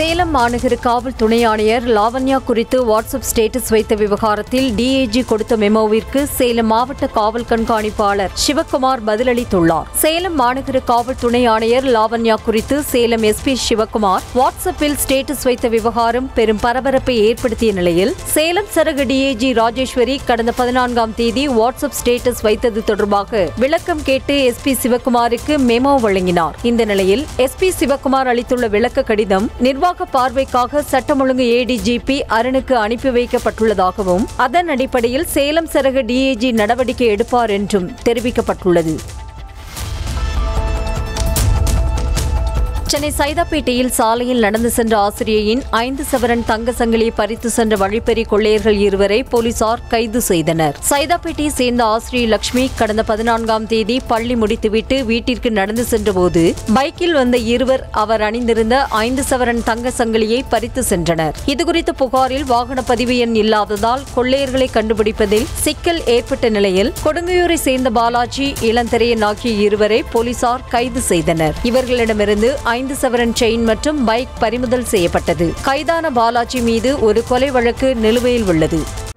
சேலம் மாநகர காவல் துணை ஆணையர் லாவண்யா குறித்து வாட்ஸ்அப் ஸ்டேட்டஸ் வைத்த விவகாரத்தில் டிஏஜி கொடுத்த மெமோவிற்கு சேலம் மாவட்ட காவல் கண்காணிப்பாளர் சிவக்குமார் பதிலளித்துள்ளார் சேலம் மாநகர காவல் துணை ஆணையர் லாவண்யா குறித்து சேலம் எஸ்பி சிவக்குமார் வாட்ஸ்அப்பில் ஸ்டேட்டஸ் வைத்த விவகாரம் பெரும் பரபரப்பை ஏற்படுத்திய நிலையில் சேலம் சரக டிஏஜி ராஜேஸ்வரி கடந்த பதினான்காம் தேதி வாட்ஸ்அப் ஸ்டேட்டஸ் வைத்தது தொடர்பாக விளக்கம் கேட்டு எஸ்பி சிவக்குமாருக்கு மெமோ வழங்கினார் இந்த நிலையில் எஸ்பி சிவக்குமார் அளித்துள்ள விளக்க கடிதம் நிர்வாக பார்வைக்காக சட்டம் ஒழுங்கு ஏடிஜிபி அருணுக்கு அனுப்பி வைக்கப்பட்டுள்ளதாகவும் அதன் அடிப்படையில் சேலம் சரக டிஏஜி நடவடிக்கை எடுப்பார் என்றும் தெரிவிக்கப்பட்டுள்ளது சென்னை சைதாப்பேட்டையில் சாலையில் நடந்து சென்ற ஆசிரியையின் ஐந்து சவரன் தங்க சங்கிலியை பறித்து சென்ற வழிப்பறி கொள்ளையர்கள் இருவரை போலீசார் கைது செய்தனர் சைதாப்பேட்டையை சேர்ந்த ஆசிரியை லட்சுமி கடந்த பதினான்காம் தேதி பள்ளி முடித்துவிட்டு வீட்டிற்கு நடந்து சென்றபோது பைக்கில் வந்த இருவர் அவர் அணிந்திருந்த ஐந்து சவரன் தங்க சங்கிலியை பறித்து சென்றனர் இதுகுறித்த புகாரில் வாகன பதிவு எண் இல்லாததால் கொள்ளையர்களை கண்டுபிடிப்பதில் சிக்கல் ஏற்பட்ட நிலையில் கொடுங்கையூரை சேர்ந்த பாலாஜி இளந்திரையன் ஆகிய இருவரை போலீசார் கைது செய்தனர் இவர்களிடமிருந்து ஐந்து சவரன் செயின் மற்றும் பைக் பறிமுதல் செய்யப்பட்டது கைதான பாலாஜி மீது ஒரு கொலை வழக்கு நிலுவையில் உள்ளது